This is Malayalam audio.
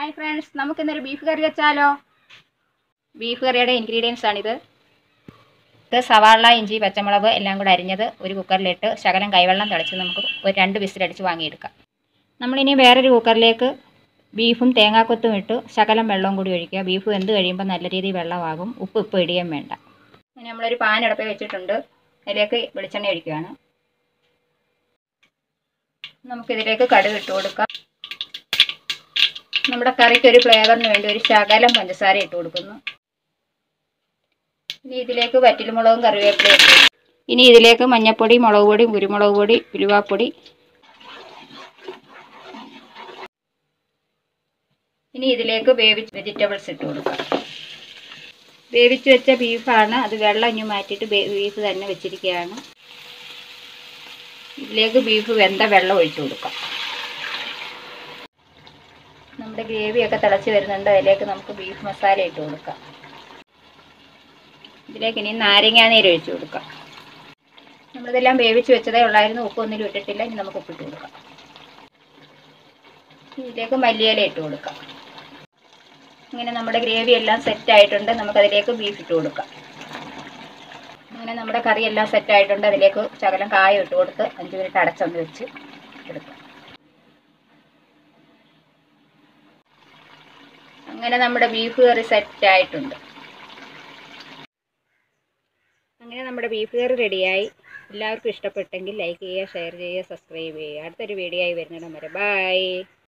ഹായ് ഫ്രണ്ട്സ് നമുക്കിന്നൊരു ബീഫ് കറി വെച്ചാലോ ബീഫ് കറിയുടെ ഇൻഗ്രീഡിയൻസ് ആണിത് ഇത് സവാള ഇഞ്ചി പച്ചമുളക് എല്ലാം കൂടെ അരിഞ്ഞത് ഒരു കുക്കറിലിട്ട് ശകലം കൈവെള്ളം തിളച്ച് നമുക്ക് ഒരു രണ്ട് വിസിലടിച്ച് വാങ്ങിയെടുക്കാം നമ്മളിനി വേറൊരു കുക്കറിലേക്ക് ബീഫും തേങ്ങാക്കൊത്തും ഇട്ട് ശകലം വെള്ളവും കൂടി ഒഴിക്കുക ബീഫ് വെന്ത് കഴിയുമ്പോൾ നല്ല രീതിയിൽ വെള്ളമാകും ഉപ്പ് ഇപ്പോൾ ഇടിയാൻ വേണ്ട ഇനി നമ്മളൊരു പാൻ അടുപ്പിൽ വെച്ചിട്ടുണ്ട് അതിലേക്ക് വെളിച്ചെണ്ണ ഒഴിക്കുകയാണ് നമുക്കിതിലേക്ക് കടുക് ഇട്ട് കൊടുക്കാം നമ്മുടെ കറിക്ക് ഒരു ഫ്ലേവറിന് വേണ്ടി ഒരു ശകലം പഞ്ചസാര ഇട്ട് കൊടുക്കുന്നു ഇനി ഇതിലേക്ക് വറ്റൽമുളകും കറിവേപ്പിലയും ഇട്ട് കൊടുക്കും. ഇനി ഇതിലേക്ക് മഞ്ഞൾപ്പൊടി മുളക് പൊടി കുരുമുളക് പൊടി ഉലുവാപ്പൊടി ഇനി ഇതിലേക്ക് വേവിച്ച് വെജിറ്റബിൾസ് ഇട്ട് കൊടുക്കാം വേവിച്ച് വെച്ച ബീഫാണ് അത് വെള്ളം ഇനി മാറ്റിയിട്ട് ബീഫ് തന്നെ വെച്ചിരിക്കുകയാണ് ഇതിലേക്ക് ബീഫ് വെന്ത വെള്ളം ഒഴിച്ചു കൊടുക്കാം നമ്മുടെ ഗ്രേവിയൊക്കെ തിളച്ച് വരുന്നുണ്ട് അതിലേക്ക് നമുക്ക് ബീഫ് മസാല ഇട്ട് കൊടുക്കാം ഇതിലേക്ക് ഇനി നാരങ്ങാനീര് ഒഴിച്ചു കൊടുക്കാം നമ്മളിതെല്ലാം വേവിച്ച് വെച്ചതേ ഉള്ളായിരുന്നു ഉപ്പൊന്നിലും ഇട്ടിട്ടില്ല ഇനി നമുക്ക് ഉപ്പിട്ട് കൊടുക്കാം ഇതിലേക്ക് മല്ലിയില ഇട്ട് കൊടുക്കാം ഇങ്ങനെ നമ്മുടെ ഗ്രേവി എല്ലാം സെറ്റ് ആയിട്ടുണ്ട് നമുക്കതിലേക്ക് ബീഫ് ഇട്ട് കൊടുക്കാം അങ്ങനെ നമ്മുടെ കറി എല്ലാം സെറ്റ് ആയിട്ടുണ്ട് അതിലേക്ക് ശകലം കായം ഇട്ട് കൊടുത്ത് അഞ്ച് മിനിറ്റ് അടച്ചൊന്ന് വെച്ച് എടുക്കാം അങ്ങനെ നമ്മുടെ ബീഫ് കറി സെറ്റ് ആയിട്ടുണ്ട് അങ്ങനെ നമ്മുടെ ബീഫ് കറി റെഡിയായി എല്ലാവർക്കും ഇഷ്ടപ്പെട്ടെങ്കിൽ ലൈക്ക് ചെയ്യുക ഷെയർ ചെയ്യുക സബ്സ്ക്രൈബ് ചെയ്യുക അടുത്തൊരു വീഡിയോ ആയി വരുന്നിടം വരെ ബൈ